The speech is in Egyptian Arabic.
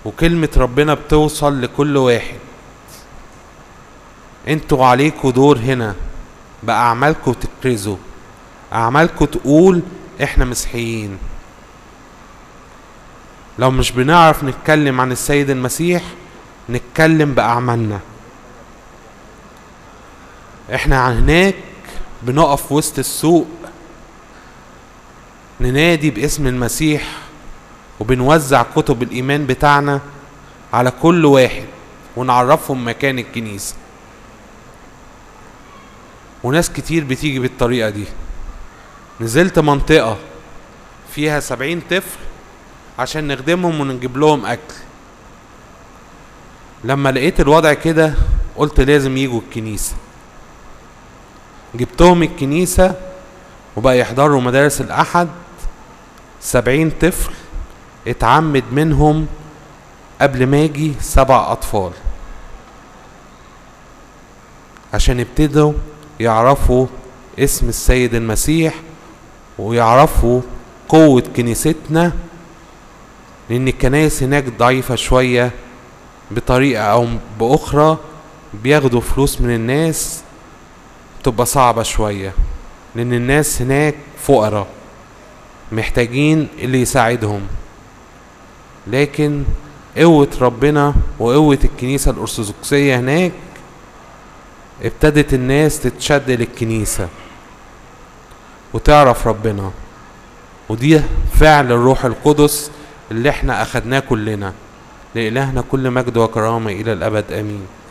وكلمة ربنا بتوصل لكل واحد انتوا عليكوا دور هنا بأعمالكوا تكرزوا أعمالكوا تقول احنا مسيحيين لو مش بنعرف نتكلم عن السيد المسيح نتكلم بأعمالنا احنا هناك بنقف وسط السوق ننادي باسم المسيح وبنوزع كتب الإيمان بتاعنا على كل واحد ونعرفهم مكان الكنيسة وناس كتير بتيجي بالطريقة دي نزلت منطقة فيها سبعين طفل عشان نخدمهم ونجيب لهم أكل لما لقيت الوضع كده قلت لازم يجوا الكنيسة جبتهم الكنيسة وبقى يحضروا مدارس الأحد سبعين طفل اتعمد منهم قبل ما اجي سبع أطفال عشان يبتدوا يعرفوا اسم السيد المسيح ويعرفوا قوة كنيستنا لأن الكنائس هناك ضعيفة شوية بطريقة أو بأخرى بياخدوا فلوس من الناس تبقى صعبة شوية لأن الناس هناك فقراء محتاجين اللي يساعدهم لكن قوة ربنا وقوة الكنيسة الأرثوذكسية هناك ابتدت الناس تتشد للكنيسة وتعرف ربنا ودي فعل الروح القدس اللي احنا أخدناه كلنا لإلهنا كل مجد وكرامة إلى الأبد آمين